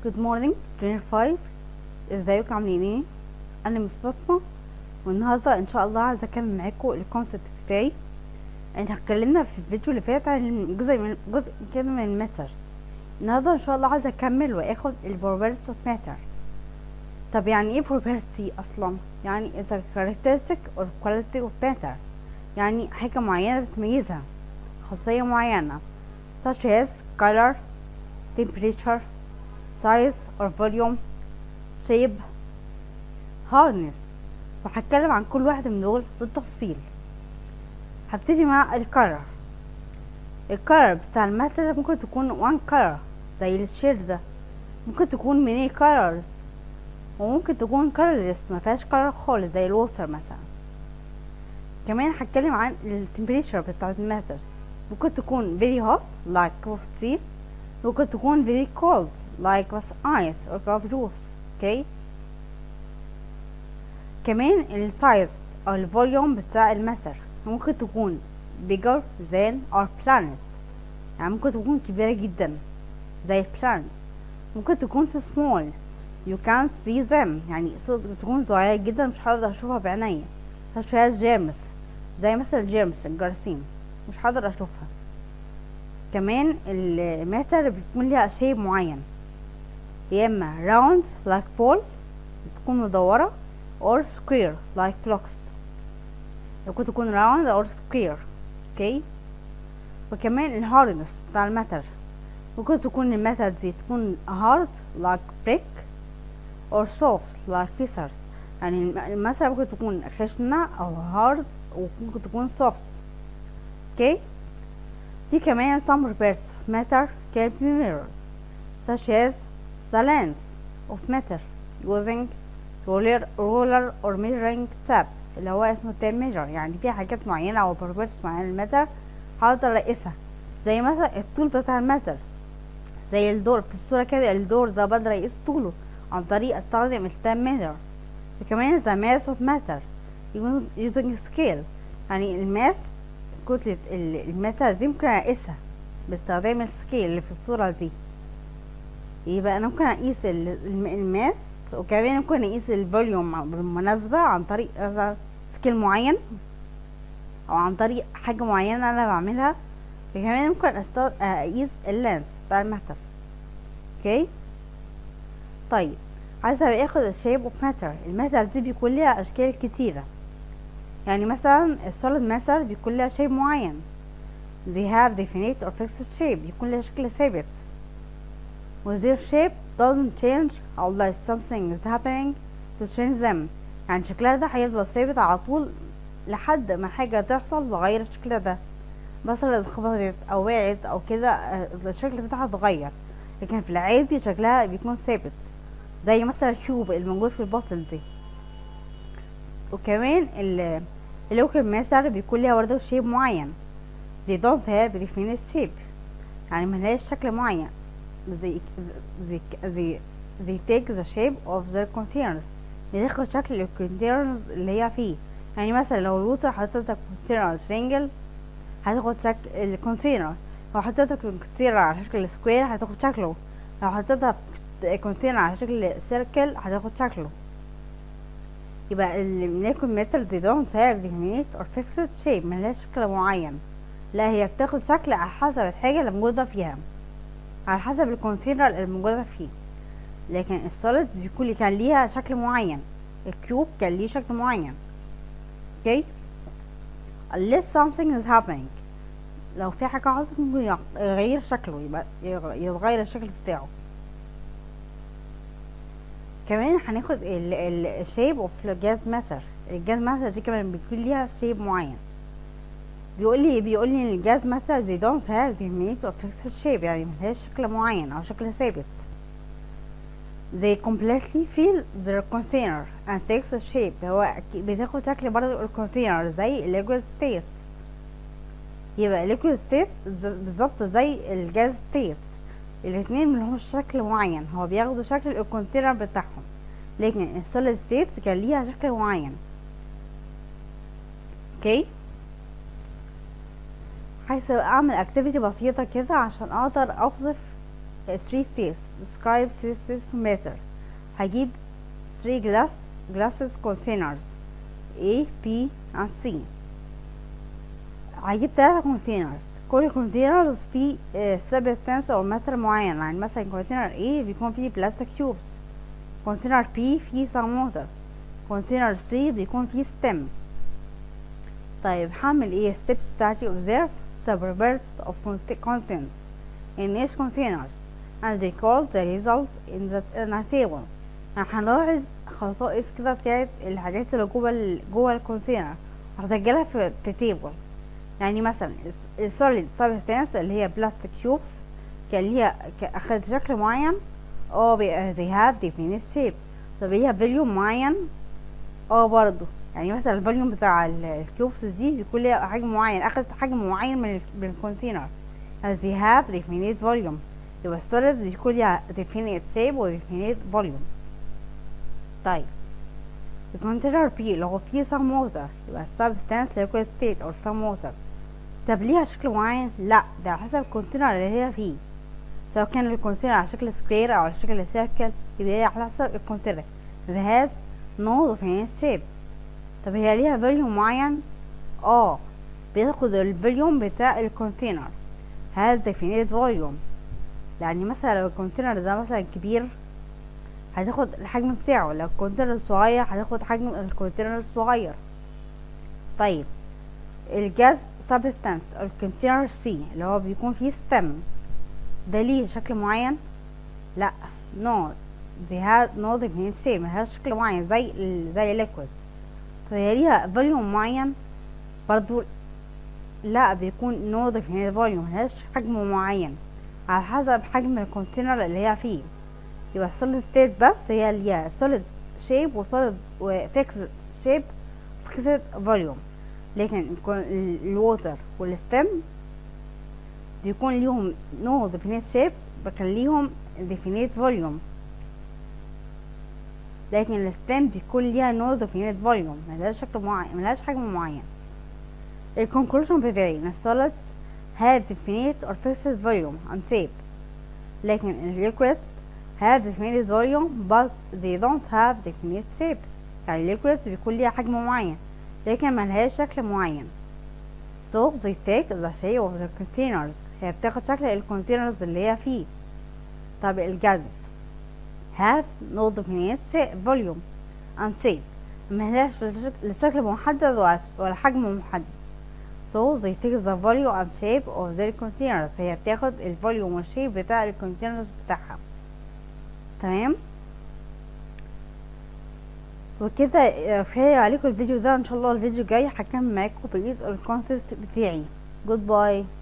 Good morning Junior 5 ازيكم عاملين ايه انا مس فاطمة والنهاردة ان شاء الله عايزة اكمل معاكم الكونسبت بتاعي احنا اتكلمنا في الفيديو اللي فات عن جزء من جزء كده من الماتر النهاردة ان شاء الله عايزة اكمل واخد البروبرتس اوف ماتر طب يعني ايه بروبرتي اصلا يعني is a characteristic or quality of matter يعني حاجة معينة بتميزها خاصية معينة such as color temperature size or volume shape hardness وهتكلم عن كل واحد من دول بالتفصيل هبتدي مع الكلر الكلر بتاع الماتر ممكن تكون one color زي الشير ده ممكن تكون many colors وممكن تكون colorless مفيهاش color خالص زي الووتر مثلا كمان هتكلم عن التمبريتشر بتاعت الماتر ممكن تكون very hot like coffee tea ممكن تكون very cold like بس ice or cup juice اوكي كمان السايز او الفوليوم بتاع المسر ممكن تكون bigger than our planets يعني ممكن تكون كبيرة جدا زي planets ممكن تكون so small you can't see them يعني تكون صغيرة جدا مش هقدر اشوفها بعينيا such as germs زي مثلا الجيرمس الجراثيم مش هقدر اشوفها كمان الماتر بيكون ليها شيب معين يا اما round like ball بتكون مدورة or square like blocks ممكن تكون round or square اوكي وكمان الهاردنس بتاع الماتر ممكن تكون الماتر دي تكون hard like brick or soft like pieces يعني الماتر ممكن تكون خشنة او hard وممكن تكون soft اوكي دي كمان some parts of matter can be mirrored such as the length of matter using ruler, ruler or measuring tab اللي هو اسمه tape measure يعني في حاجات معينة أو properties معينة للماتر هقدر أقيسها زي مثلا الطول بتاع الماتر زي الدور في الصورة كده الدور ده بقدر أقيس طوله عن طريق أستخدم التاب measure وكمان the mass of matter using scale يعني الماس كتلة الماتر دي ممكن أقيسها باستخدام السكيل اللي في الصورة دي يبقى انا ممكن اقيس الماس وكمان ممكن اقيس الفوليوم بالمناسبة عن طريق سكيل معين او عن طريق حاجة معينة انا بعملها وكمان ممكن اقيس اللانس بتاع الماتر اوكي طيب عايزة بقى اخد الشيب اوف ماتر الماتر دي بيكون ليها اشكال كتيرة يعني مثلا السوليد ماتر بيكون لها شيب معين they have definite or fixed shape بيكون لها شكل ثابت و their shape doesn't change unless something is happening to change them يعني شكلها ده هيفضل ثابت على طول لحد ما حاجة تحصل تغير الشكل ده مثلا اتخبطت او وقعت او كده الشكل بتاعها اتغير لكن في العادي شكلها بيكون ثابت زي مثلا الكيوب الموجود في البوصل دي وكمان اللوكال ماسر بيكون ليها برضه شيب معين they don't have definite shape يعني ملهاش شكل معين they they they they take the shape of their containers بتاخد شكل الكونتينرز اللي هي فيه يعني مثلا لو الووتر حطيتها كونتينر ترينجل هتاخد شكل الكونتينر لو حطيتها كونتينر على شكل سكوير هتاخد شكله لو حطيتها كونتينر على شكل سيركل هتاخد شكله يبقى الميليكون متر they don't have definite or fixed shape ملهاش شكل معين لا هي بتاخد شكل على حسب الحاجة اللي موجودة فيها على حسب الكونتينر اللي موجودة فيه لكن السوليدز بيكون كان ليها شكل معين الكيوب كان ليه شكل معين اوكي unless something is happening لو في حاجة حصلت ممكن يغير شكله يبقى يتغير الشكل بتاعه كمان هناخد الشيب اوف الجاز ماتر الجاز ماتر دي كمان بيكون ليها شيب معين بيقول لي بيقول لي ان الجاز مثلا they don't have definite or fixed shape يعني ملهاش شكل معين او شكل ثابت they completely fill their container and takes a shape هو بتاخد شكل برضه الكونتينر زي الليكويد ستيت يبقى الليكويد ستيت بالظبط زي الجاز ستيت الاتنين ملهمش شكل معين هو بياخدوا شكل الكونتينر بتاعهم لكن السوليد ستيت كان ليها شكل معين اوكي okay. عايزة اعمل اكتيفيتي بسيطة كده عشان اقدر اوصف three things describe this matter هجيب three glass glasses containers A B and C هجيب تلاتة containers كل containers فيه آه، substance أو matter معين يعني مثلا container A بيكون فيه plastic tubes container B فيه thermometer container C بيكون فيه stem طيب هعمل ايه steps بتاعتي observe the properties of cont- contents in each containers and record the results in the in a table يعني هنلاحظ خصائص كده بتاعت الحاجات اللي جوه ال جوه الكونتينر هسجلها في في تيبل يعني مثلا السوليد سبستانس اللي هي بلاستيك تيوبس كان ليها ك- اخدت شكل معين اه بيبقى they have definite shape طب ليها فوليوم معين اه برضو يعني مثلا الفوليوم بتاع ال- الكيوبس دي بيكون ليها حجم معين اخدت حجم معين من ال- من الكونتينر as they have definite volume يبقى السوليد بيكون ليها definite shape و definite volume طيب الكونتينر بي اللي هو فيه some water يبقى substance liquid state or some water طب ليها شكل معين لا ده على حسب الكونتينر اللي هي فيه سواء كان الكونتينر على شكل سكوير او على شكل سيركل يبقى هي على حسب الكونتينر it has no definite shape طب هي ليها فوليوم معين اه بياخد الفوليوم بتاع الكونتينر has definite volume يعني مثلا لو الكونتينر ده مثلا كبير هتاخد الحجم بتاعه لو الكونتينر صغير هتاخد حجم الكونتينر الصغير طيب الجاز سبستانس او الكونتينر سي اللي هو بيكون فيه ستم ده ليه شكل معين لا نو دي ها نو definite shape ملهاش شكل معين زي ال زي الليكويد فهي ليها فوليوم معين برضو لا بيكون نو definite volume ملهاش حجم معين على حسب حجم الكونتينر اللي هي فيه يبقى solid state بس هي اللي هي solid shape و solid و fixed shape fixed volume لكن الكون- ال- الووتر والستم بيكون ليهم no definite shape بكن ليهم definite volume لكن الستم بيكون ليها no definite volume ملهاش شكل معين ملهاش حجم معين الكونكلوجن بتاعي ان السوليدز have definite or fixed volume and shape لكن ال liquids have definite volume but they don't have definite shape يعني ال liquids بيكون ليها حجم معين لكن ملهاش شكل معين so they take the shape of the containers هي بتاخد شكل الكونتينرز اللي هي فيه طب الجازز have no definite shape volume and shape ملهاش لا شكل محدد ولا ولا حجم محدد so they take the volume and shape of their containers هي بتاخد الفوليوم والشيب بتاع الكونتينرز بتاعها تمام وكده آه، كفايه عليكم الفيديو ده ان شاء الله الفيديو الجاي هكمل معاكم بقيه الكونسيبت بتاعي جود باي